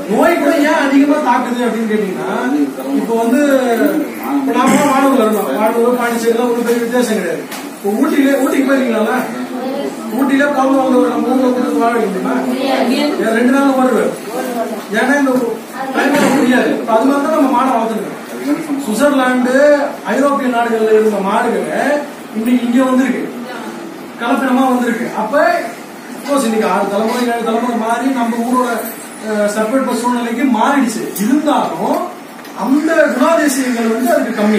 நோய் கூட ஏன் அதிகமா தாக்குது அப்படின்னு கேட்டீங்கன்னா இப்போ வந்து இப்போ நாம மாணவர்கள் இருந்தோம் மாணவர் பாண்டிச்சேரியில ஒன்றும் பெரிய வித்தியாசம் கிடையாது இப்போ ஊட்டியிலே ஊட்டிக்கு போயிருக்கீங்களா ஊட்டியில பிறந்து வந்தவர் நம்ம ஊர்ல கொடுத்து வாழ முடியுமா ஏன் ரெண்டு நாள் வருவார் ஏன்னா இந்த கிளைமேட் முடியாது இப்ப அது மாதிரி தான் நம்ம மாடை வளர்த்துருக்கோம் சுவிட்சர்லாந்து ஐரோப்பிய நாடுகள்ல இருந்த மாடுகள் இன்னைக்கு இங்க வந்திருக்கு கலப்பினமா வந்திருக்கு அப்ப கோர்ஸ் இன்னைக்கு ஆறு தலைமுறை ஏழு தலைமுறை மாறி நம்ம ஊரோட செப்பரேட் சூழ்நிலைக்கு மாறிடுச்சு இருந்தாலும் அந்த குணாதிசயங்கள் வந்து அதுக்கு கம்மி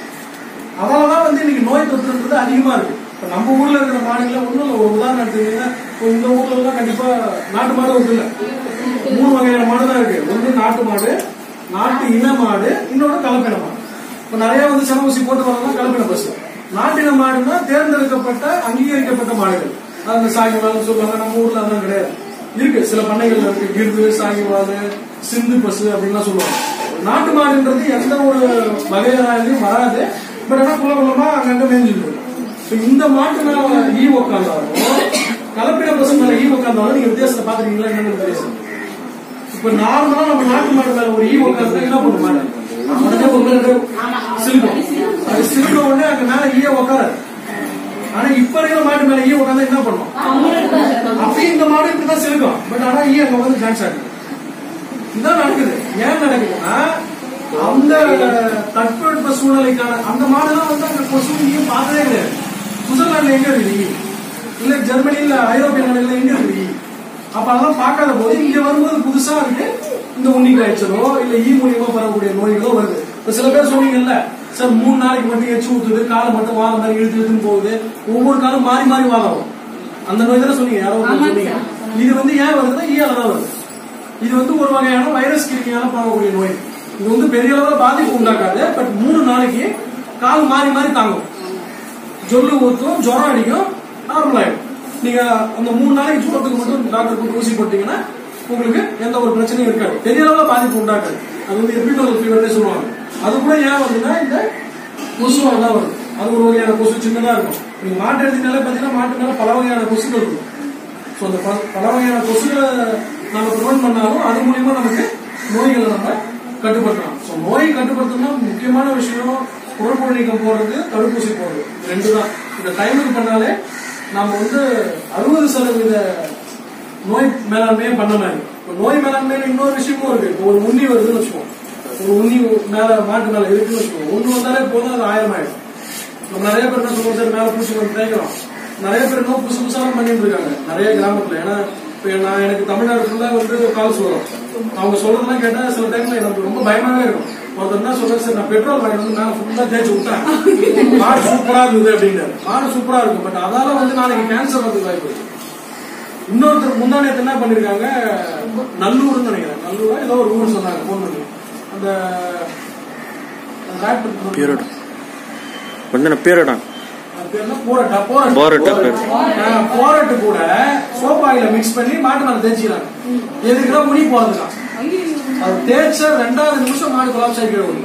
அதனாலதான் வந்து இன்னைக்கு நோய் தொற்றுன்றது அதிகமா இருக்கு இப்ப நம்ம ஊர்ல இருக்கிற மாடுகளை ஒண்ணும் இல்ல ஒரு உதாரணம் எடுத்தீங்கன்னா இப்ப இந்த ஊர்ல எல்லாம் கண்டிப்பா நாட்டு மாடு ஒன்று இல்ல மூணு வகையான மாடு தான் இருக்கு ஒன்று நாட்டு மாடு நாட்டு இன மாடு இன்னொன்று கலப்பின மாடு இப்ப நிறைய வந்து சென ஊசி போட்டு வரலாம் கலப்பின பஸ் நாட்டின மாடுன்னா தேர்ந்தெடுக்கப்பட்ட அங்கீகரிக்கப்பட்ட மாடுகள் அது அந்த சாகிவால் சொல்லுவாங்க நம்ம ஊர்ல அதெல்லாம் கிடையாது இருக்கு சில பண்ணைகள்ல இருக்கு கிர்து சாகிவால் சிந்து பசு அப்படின்லாம் சொல்லுவாங்க நாட்டு மாடுன்றது எந்த ஒரு வகையிலையும் வராது பட் ஆனா குள்ள குள்ளமா அங்கங்க மேய்ஞ்சிட்டு இருக்கும் இப்ப இந்த மாட்டு மேல ஈ உட்காந்தாலும் கலப்பின பசு மேல ஈ உட்காந்தாலும் நீங்க வித்தியாசத்தை பாத்துருக்கீங்களா என்னன்னு வித்தியாசம் இப்ப நார்மலா நம்ம நாட்டு மாடு மேல ஒரு ஈ உட்காந்து என்ன பண்ணும் மாடு உடனே ஒரு சிலுக்கும் அது சிலுக்க உடனே அங்க மேல ஈய உட்காராது ஆனா இப்ப இருக்கிற மாட்டு மேல ஈ உட்காந்து என்ன பண்ணும் அப்பயும் இந்த மாடு இப்படிதான் சிலுக்கும் பட் ஆனா ஈ அங்க வந்து டான்ஸ் ஆகுது இதுதான் நடக்குது ஏன் நடக்குதுன்னா அந்த தட்பவெட்ப சூழ்நிலைக்கான அந்த மாடுலாம் வந்து அங்க கொசு ஈயும் பார்த்ததே கிடையாது சுவிட்சர்லாந்துல எங்க இருக்குது ஈ? இல்ல ஜெர்மனி இல்ல ஐரோப்பிய நாடுகள்ல எங்க இருக்குது ஈ? அப்ப அதெல்லாம் பார்க்காத போது இங்க வரும்போது புதுசா இருக்கு இந்த உண்ணி காய்ச்சலோ இல்ல ஈ மூலியமா பரவக்கூடிய நோய்களோ வருது இப்ப சில பேர் சொன்னீங்கல்ல சார் மூணு நாளைக்கு மட்டும் எச்சு ஊத்துது காலை மட்டும் வாரம் மாதிரி இழுத்து இழுத்துன்னு போகுது ஒவ்வொரு காலம் மாறி மாறி வாதம் வரும் அந்த நோய் தானே சொன்னீங்க யாரோ ஒருத்தர் சொன்னீங்க இது வந்து ஏன் வருதுன்னா ஈயால தான் வருது இது வந்து ஒரு வகையான வைரஸ் கிருமியால பரவக்கூடிய நோய் இது வந்து பெரிய அளவுல பாதிப்பு உண்டாக்காது பட் மூணு நாளைக்கு கால் மாறி மாறி தாங்கும் ஜொல்லு ஊத்தும் ஜுரம் அடிக்கும் நார்மல் ஆயிடும் நீங்க அந்த மூணு நாளைக்கு ஜுரத்துக்கு மட்டும் டாக்டர் போட்டு ஊசி போட்டீங்கன்னா உங்களுக்கு எந்த ஒரு பிரச்சனையும் இருக்காது பெரிய அளவுல பாதிப்பு உண்டாக்காது அது வந்து எபிடோல் ஃபீவர்னே சொல்லுவாங்க அது கூட ஏன் வருதுன்னா இந்த கொசுவால தான் வருது அது ஒரு வகையான கொசு சின்னதா இருக்கும் நீங்க மாட்டு எடுத்தீங்கனாலே பாத்தீங்கன்னா மாட்டு மேல பல வகையான கொசுகள் இருக்கும் ஸோ அந்த பல பல வகையான கொசுகளை நம்ம ப்ரிவென்ட் பண்ணாலும் அது மூலியமா நமக்கு நோய்களை நம்ம கட்டுப்படுத்தலாம் ஸோ நோயை கட்டுப்படுத்தணும்னா முக்கியமான விஷயம் குடற்புழு நீக்கம் போடுறது தடுப்பூசி போடுறது இது ரெண்டு தான் இந்த டைமுக்கு பண்ணாலே நாம வந்து அறுபது சதவீத நோய் மேலாண்மையே பண்ண மாதிரி இப்போ நோய் மேலாண்மையில இன்னொரு விஷயமும் இருக்கு இப்போ ஒரு உண்ணி வருதுன்னு வச்சுக்கோங்க ஒரு உண்ணி மேல மாட்டு மேல இருக்குன்னு வச்சுக்கோங்க ஒண்ணு வந்தாலே போதும் அது ஆயிரம் ஆயிடும் நம்ம நிறைய பேர் என்ன சொல்லுவோம் சார் மேல பூச்சி வந்து தேய்க்கிறோம் நிறைய பேர் இன்னும் புதுசு புதுசாக பண்ணிட்டு இருக்காங்க நிறைய கிராமத்துல ஏன்னா இப்ப நான் எனக்கு தமிழ்நாடு ஃபுல்லா வந்து கால்ஸ் வரும் அவங்க சொல்றதெல்லாம் கேட்டா சில டைம்ல எனக்கு ரொம்ப பயமாவே இருக்கும் ஒருத்தர் என்ன சொல்றாரு சார் நான் பெட்ரோல் வாங்கி வந்து மேல ஃபுல்லா தேய்ச்சி விட்டேன் மாடு சூப்பரா இருந்தது அப்படின்னு மாடு சூப்பரா இருக்கும் பட் அதால வந்து நாளைக்கு கேன்சர் வந்து வாய்ப்பு இருக்கு இன்னொருத்தர் முந்தானத்து என்ன பண்ணிருக்காங்க நல்லூர்னு நினைக்கிறேன் நல்லூரா ஏதோ ஒரு ஊர் சொன்னாங்க போன் பண்ணி அந்த டாக்டர் பீரியட் வந்து பீரியடா அது பேர் என்ன? போரட்டா போரட்டு போரட்டு பேர். ஆஹ், போரட்டு கூட சோப் ஆயில மிக்ஸ் பண்ணி மாட்டு மேல தேய்ச்சிக்கிறாங்க எதுக்குன்னா முடி போறதுதான் அது தேய்ச்ச ரெண்டாவது நிமிஷம் மாடு கொலாப்ஸ் ஆகி கீழே விழும்.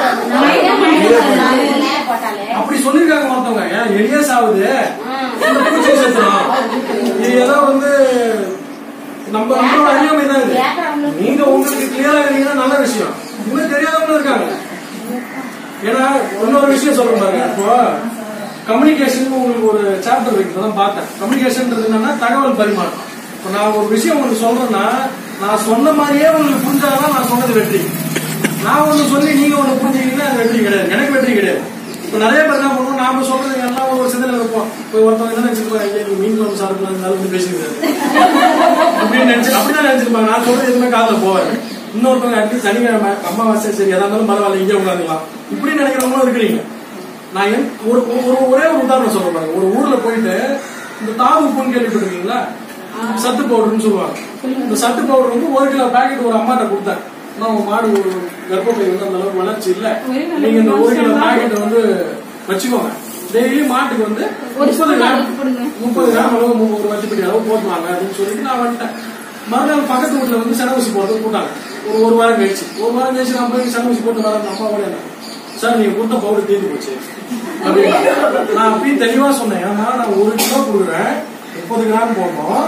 அப்படி சொல்லிருக்காங்க ஒருத்தவங்க ஏன் எளிய சாவுது இந்த பூச்சி செத்துரும் இது ஏதோ வந்து நம்ம நம்மளோட அறியாமை தான் இது நீங்க உங்களுக்கு கிளியரா இருக்கீங்கன்னா நல்ல விஷயம் இன்னும் தெரியாதவங்களும் இருக்காங்க ஏன்னா இன்னொரு விஷயம் சொல்றேன் பாருங்க இப்போ கம்யூனிகேஷன் உங்களுக்கு ஒரு சாப்டர் இருக்கு தான் பார்த்தேன் கம்யூனிகேஷன் என்னன்னா தகவல் பரிமாற்றம் இப்போ நான் ஒரு விஷயம் உங்களுக்கு சொல்றேன்னா நான் சொன்ன மாதிரியே உங்களுக்கு புரிஞ்சாதான் நான் சொன்னது வெற்றி நான் ஒண்ணு சொல்லி நீங்க ஒண்ணு புரிஞ்சீங்கன்னா அது வெற்றி கிடையாது எனக்கு வெற்றி கிடையாது இப்போ நிறைய பேர் என்ன பண்ணுவோம் நாம சொல்றது எல்லாம் ஒரு சிந்தனை இருப்போம் இப்போ ஒருத்தவங்க என்ன நினைச்சிருப்பாங்க ஐயா நீங்க மீன் குழம்பு சாப்பிடலாம் இருந்தாலும் வந்து பேசிக்கிறாரு அப்படின்னு நினைச்சு அப்படிதான் நினைச்சிருப்பாங்க நான் சொல்றது எதுவுமே காதுல போவாரு இன்னொருத்தவங்க அட்லீஸ்ட் சனிக்கிழமை அம்மா வாசல் சரி எதா இருந்தாலும் பரவாயில்ல இங்கே உட்காந்துக்கலாம் இப்படி நினைக்கிறவங்களும் இருக்கிறீங்க நான் என்- ஒரு ஒரு ஒரே ஒரு உதாரணம் சொல்றேன் பாருங்க ஒரு ஊர்ல போயிட்டு இந்த தாவு உப்புன்னு கேள்விப்பட்டிருக்கீங்களா சத்து பவுடர்னு சொல்லுவாங்க இந்த சத்து பவுடர் வந்து ஒரு கிலோ பாக்கெட் ஒரு அம்மாட்ட கொடுத்தாங்க ஆனா உங்க மாடு ஒரு கர்ப்பப்பை வந்து அந்த அளவுக்கு வளர்ச்சி இல்ல நீங்க இந்த ஒரு கிலோ பாக்கெட் வந்து வச்சுக்கோங்க டெய்லி மாட்டுக்கு வந்து முப்பது கிராம் முப்பது கிராம் அளவு மு- ஒரு வச்சுப்படி அளவு போட்டுவாங்க அப்படின்னு சொல்லிட்டு நான் வந்துட்டேன் மறுநாள் பக்கத்து வீட்டுல வந்து சென ஊசி போட்டு போட்டாங்க ஒரு ஒரு வாரம் கழிச்சு ஒரு வாரம் கழிச்சு நான் போய் சென ஊசி போட்டு வரேன் அப்பா கூட சார் நீங்க கொடுத்த பவுடர் தீர்ந்து போச்சு அப்படின்னா நான் அப்பயும் தெளிவா சொன்னேன் ஏன்னா நான் ஒரு கிலோ கொடுக்குறேன் முப்பது கிராம் போடணும்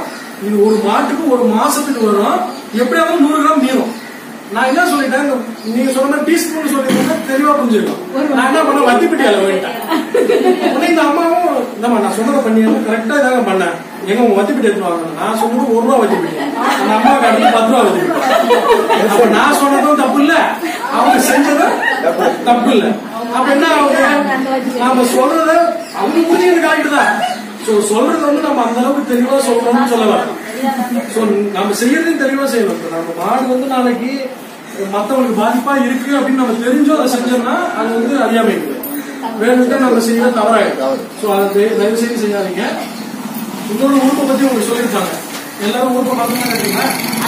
இது ஒரு மாட்டுக்கு ஒரு மாசத்துக்கு வரும் எப்படியாவது நூறு கிராம் மீறும் நான் என்ன சொல்லிட்டேன் இந்த- நீங்க சொன்ன டீஸ்பூன் சொல்லிட்டீங்கன்னா தெளிவா புரிஞ்சிருக்கும் நான் என்ன பண்ண வட்டி பெட்டி அளவு போயிட்டேன் உடனே இந்த அம்மாவும் இந்தம்மா நான் சொன்னதை பண்ணியா கரெக்டா இதாங்க பண்ணேன் எங்க உங்க வத்தி பெட்டி எடுத்து வாங்க நான் சொன்னது ஒரு ரூபா வத்தி பெட்டி அந்த அம்மாவுக்கு அடுத்து பத்து ரூபா வத்தி பெட்டி அப்ப நான் சொன்னதும் தப்பு இல்ல அவங்க செஞ்சதும் தப்பு இல்ல அப்ப என்ன ஆகுது நாம சொல்றத அவங்க புரிஞ்சுக்கிறது கரெக்ட் தான் சோ சொல்றது வந்து நம்ம அந்த அளவுக்கு தெளிவா சொல்றோம்னு சொல்லலாம் சோ நம்ம செய்யறதையும் தெளிவா செய்யணும் இப்ப நம்ம மாடு வந்து நாளைக்கு மத்தவங்களுக்கு பாதிப்பா இருக்கு அப்படின்னு நம்ம தெரிஞ்சோ அதை செஞ்சோம்னா அது வந்து அறியாமை இருக்குது வேணும்ட்டு நம்ம செய்ய தவறாயிடும் சோ அதை தயவு- தயவு செய்து செய்யாதீங்க இன்னொரு உறுப்பை பத்தி உங்களுக்கு சொல்லியிருப்பாங்க எல்லாரும் உறுப்பை பார்த்தோம்னா கேட்டீங்களா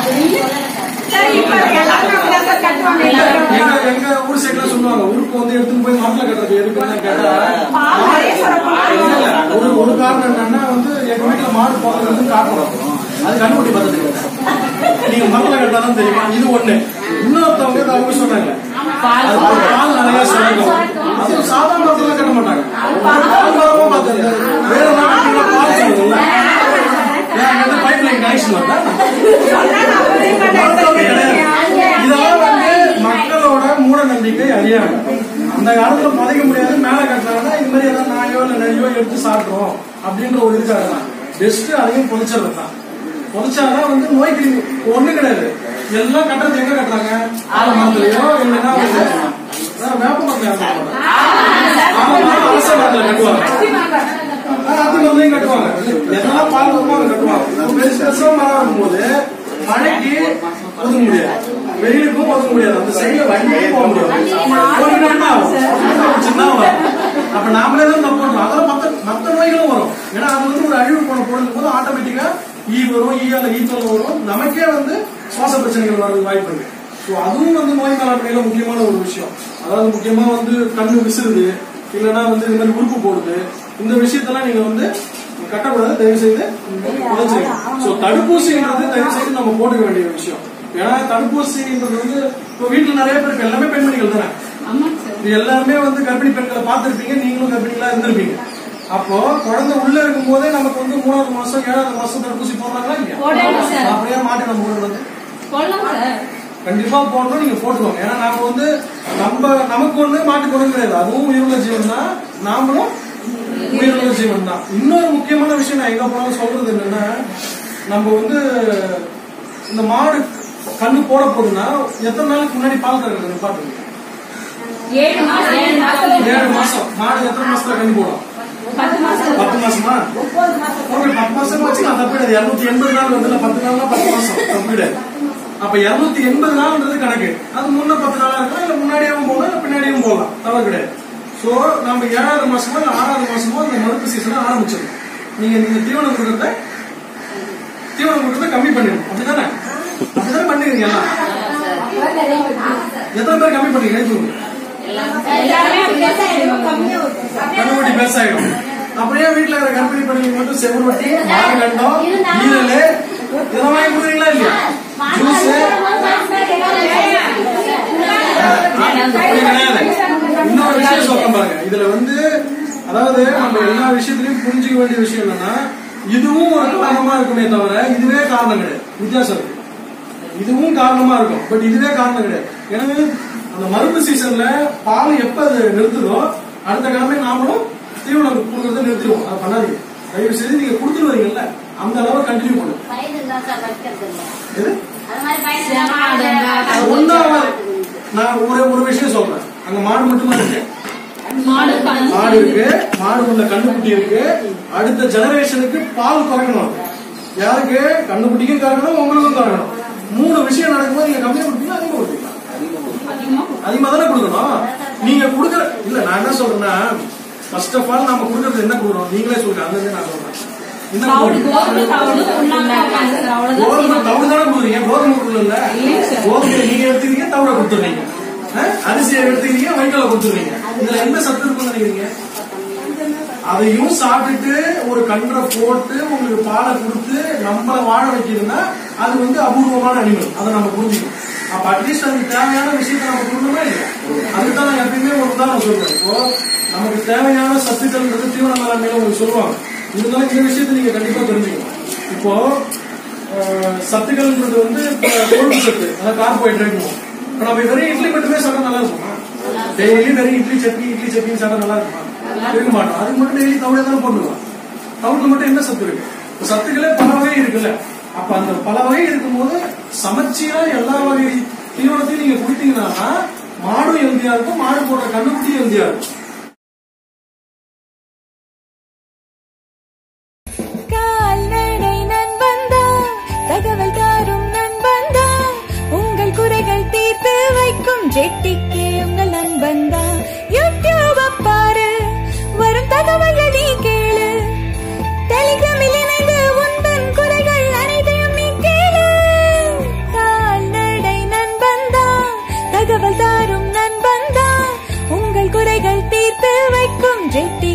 சரி, இப்ப எல்லாரும் அப்படிதான் சார் கட்டுவாங்க. எங்க எங்க ஊர் சைட்ல சொல்லுவாங்க உறுப்பு வந்து எடுத்துன்னு போய் மாப்பிள்ள கட்டுறது எதுக்குன்னு கேட்டா பால் நிறைய சுரக்கும். இல்ல, இல்ல. ஒரு ஒரு காரணம் என்னன்னா வந்து எங்க வீட்டுல மாடு போறது வந்து காட்டணும் அது கண்டுபிடி பார்த்தது நீங்க மரத்துல கட்டாதான் தெரியும் இது ஒண்ணு இன்னொருத்தவங்க இதை அவங்க சொன்னாங்க அது பால் நிறைய சுரக்கும் அது சாதாரண மரத்துல கட்ட மாட்டாங்க பால் மரமா பார்த்தது வேற நாட்டுல பால் சொல்லுங்கல்ல ஏன் வந்து பைப் லைன் கனெக்ஷன் வரல சொன்னா நான் அப்படியே மருத்துவமே கிடையாது. பண்ணேன். இதெல்லாம் வந்து மக்களோட மூட நம்பிக்கை அறியாம அந்த காலத்துல புதைக்க முடியாது மேல கட்டினாங்கன்னா இது மாதிரி ஏதாவது நாயோ இல்ல நெய்யோ எடுத்து சாப்பிடுறோம் அப்படின்ற ஒரு இதுக்காக தான் பெஸ்ட் அதையும் புதைச்சது தான் புதைச்சாதான் வந்து நோய் கிருமி ஒண்ணு கிடையாது எல்லாம் கட்டுறது எங்க கட்டுறாங்க ஆல மரத்துலயோ இல்லைன்னா வந்து அஹ் வேப்ப மரத்துல அரச மரத்துல கட்டுவாங்க அது மரத்தையும் கட்டுவாங்க எதெல்லாம் பால் வருமோ அதை கட்டுவாங்க பெருசு பெருசா மரம் இருக்கும்போது மழைக்கு ஒதுங்க முடியாது வெயிலுக்கும் ஒதுங்க முடியாது அந்த சைடுல வண்டியே போக முடியாது போனீங்கன்னா என்ன ஆகும்? ஒரு சின்ன வரும் அப்ப நாமளே தான் தப்பு பண்றோம் அதெல்லாம் மத்த மத்த நோய்களும் வரும் ஏன்னா அது வந்து ஒரு அழிவு போன பொருள் போது ஆட்டோமேட்டிக்கா ஈ வரும் ஈயால ஈத்தல் வரும் நமக்கே வந்து சுவாச பிரச்சனைகள் வர்றதுக்கு வாய்ப்பு இருக்கு ஸோ அதுவும் வந்து நோய் மேலாண்மையில முக்கியமான ஒரு விஷயம் அதாவது முக்கியமா வந்து கண்ணு விசிறுது இல்லைன்னா வந்து இந்த மாதிரி உறுப்பு போடுது இந்த விஷயத்தெல்லாம் நீங்க வந்து கட்டக்கூடாது தயவு செய்து புதைச்சிருங்க ஸோ தடுப்பூசின்றது தயவு செய்து நம்ம போட்டுக்க வேண்டிய விஷயம் ஏன்னா தடுப்பூசின்றது வந்து இப்போ வீட்டுல நிறைய பேருக்கு எல்லாமே பெண்மணிகள் தானே இது எல்லாருமே வந்து கர்ப்பிணி பெண்களை பார்த்திருப்பீங்க நீங்களும் கர்ப்பிணிகளா இருந்திருப்பீங்க அப்போ குழந்தை உள்ள இருக்கும் போதே நமக்கு வந்து மூணாவது மாசம் ஏழாவது மாசம் தடுப்பூசி போடுறாங்களா இல்லையா போடணும் சார். அப்படியே மாட்டி நம்ம போடுறது சொல்லலாம் சார் கண்டிப்பா போடணும் நீங்க போட்டுக்கோங்க ஏன்னா நாம வந்து நம்ம நமக்கு ஒண்ணு மாட்டுக்கு ஒண்ணு கிடையாது அதுவும் உயிருள்ள ஜீவன் தான் நாமளும் உயிருள்ள ஜீவன் தான் இன்னொரு முக்கியமான விஷயம் நான் எங்க போனாலும் சொல்றது என்னன்னா நம்ம வந்து இந்த மாடு கண்ணு போட போகுதுன்னா எத்தனை நாளுக்கு முன்னாடி பால் கறக்கிறது நிப்பாட்டுங்க ஏழு மாசம் ஏழு மாசம் ஏழு மாசம் மாடு எத்தனை மாசத்துல கண்ணு போடும் பத்து மாசம் பத்து மாசமா ஓகே பத்து மாசம் வச்சு நான் தப்பு கிடையாது இருநூத்தி எண்பது நாள் வந்து பத்து நாள்னா பத்து மாசம் தப்பு கிடையாது அப்ப இருநூத்தி எண்பது நாள்ன்றது கணக்கு அது முன்ன பத்து நாளா இருக்கலாம் இல்ல முன்னாடியும் போகலாம் இல்ல பின்னாடியும் போகலாம் தவறு கிடையாது சோ நம்ம ஏழாவது மாசமோ இல்ல ஆறாவது மாசமோ அந்த மருத்துவ சீசனை ஆரம்பிச்சிடும் நீங்க நீங்க தீவனம் கொடுக்கறத தீவனம் கொடுக்கறத கம்மி பண்ணிடணும் அப்படிதானே அப்படிதானே பண்ணுவீங்க எல்லாம் எத்தனை பேர் கம்மி பண்ணீங்க கை தூக்குங்க. எல்லாருமே அப்படிதான் செய்வாங்க. கண்ணுக்குட்டி பெருசாயிடும் அப்படியே வீட்டுல இருக்கிற கர்ப்பிணி பெண்களுக்கு மட்டும் செவ்வொட்டி மாங்கண்டம் ஈரல் இதெல்லாம் வாங்கி கொடுக்குறீங்களா இல்லையா ஜூஸ் அப்படி கிடையாது இன்னொரு விஷயம் சொல்றேன் பாருங்க இதுல வந்து அதாவது நம்ம எல்லா விஷயத்திலையும் புரிஞ்சுக்க வேண்டிய விஷயம் என்னன்னா இதுவும் ஒரு காரணமா இருக்குமே தவிர இதுவே காரணம் கிடையாது வித்தியாசம் இருக்கு இதுவும் காரணமா இருக்கும் பட் இதுவே காரணம் கிடையாது எனவே அந்த மருந்து சீசன்ல பால் எப்ப அது நிறுத்துதோ அடுத்த கிழமை நாமளும் தீவனம் கொடுக்கறத நிறுத்திடுவோம் அதை பண்ணாதீங்க தயவு செய்து நீங்க கொடுத்துட்டு வரீங்கல்ல அந்த அளவு கண்டினியூ பண்ணுங்க எது ஒன்னாவது நான் ஒரு ஒரு விஷயம் சொல்றேன் அங்க மாடு மட்டும்தான் இருக்கு மாடு கண் மாடு இருக்கு மாடு உள்ள கண்ணுக்குட்டி இருக்கு அடுத்த ஜெனரேஷனுக்கு பால் கறக்கணும் அது. யாருக்கு கண்ணுக்குட்டிக்கும் கறக்கணும் உங்களுக்கும் கறக்கணும் மூணு விஷயம் நடக்கும்போது நீங்க கம்மியா கொடுப்பீங்க அதிகமா கொடுப்பீங்க அதிகமா அதிகமா தானே கொடுக்கணும் நீங்க கொடுக்கற இல்ல நான் என்ன சொல்றேன்னா ஃபர்ஸ்ட் ஆஃப் ஆல் நம்ம கொடுக்கறது என்ன கொடுக்குறோம் நீங்களே சொல்லுங்க அங்க இருந்து நான் சொல்றேன் என்ன தவிடு கொடுக்குறீங்க? கோதுமை தவிடு புண்ணாக்கு சார் அவ்வளவுதான் கோதுமை செய்வாங்க. தவிடு தானே கொடுக்குறீங்க கோதுமை கொடுக்கல இல்லைங்க சார். கோதுமை நீங்க எடுத்துக்கிறீங்க தவிட கொடுத்துறீங்க அரிசியை எடுத்துக்கிறீங்க வைக்கோல கொடுத்துறீங்க இதுல என்ன சத்து இருக்குன்னு நினைக்கிறீங்க அதையும் சாப்பிட்டுட்டு ஒரு கன்றை போட்டு உங்களுக்கு பாலை கொடுத்து நம்மள வாழ வைக்கிறதுன்னா அது வந்து அபூர்வமான அனிமல் அதை நம்ம புரிஞ்சுக்கணும் அப்ப அட்லீஸ்ட் அதுக்கு தேவையான விஷயத்தை நம்ம கொடுக்கணுமா இல்லையா அதுக்கு தான் நான் எப்பயுமே ஒரு உதாரணம் சொல்றேன் இப்போ நமக்கு தேவையான சத்துக்கள்ன்றது தீவன மேலாண்மையில உங்களுக்கு சொல்லுவாங்க இருந்தாலும் இந்த விஷயத்தை நீங்க கண்டிப்பா தெரிஞ்சுக்கணும் இப்போ அஹ், சத்துக்கள்ன்றது வந்து இப்ப கொழுப்பு சத்து அதாவது கார்போஹைட்ரேட் இப்ப நம்ம வெறும் இட்லி மட்டுமே சாப்பிட்டா நல்லா இருக்குமா டெய்லி வெறும் இட்லி சட்னி இட்லி சட்னி சாப்பிட்டா நல்லா இருக்குமா இருக்க மாட்டோம் அதுக்கு மட்டும் டெய்லி தவிட தானே போட்டுக்கலாம் தவிடுல மட்டும் என்ன சத்து இருக்கு இப்ப சத்துக்களே பல வகை இருக்குல்ல அப்ப அந்த பல வகை இருக்கும்போது சமச்சீரா எல்லா வகை தீவனத்தையும் நீங்க குடித்தீங்கன்னா மாடும் ஹெல்தியா இருக்கும் மாடு போடுற கண்ணுக்குட்டியும் ஹெல்தியா இருக்கும் கால்நடை நண்பந்தா தகவல் தாரும் நண்பந்தா உங்கள் குறைகள் தீர்த்து வைக்கும் ஜெட்டிக்கு உங்கள் நண்பந்தா யூடியூப் பாரு வரும் தகவல்கள் நீ கேளு டெலிகிராமில் இணைந்து உந்தன் குறைகள் அனைத்தையும் நீ கேளு கால்நடை நண்பந்தா தகவல் தாரும் நண்பந்தா உங்கள் குறைகள் தீர்த்து வைக்கும் ஜெட்டி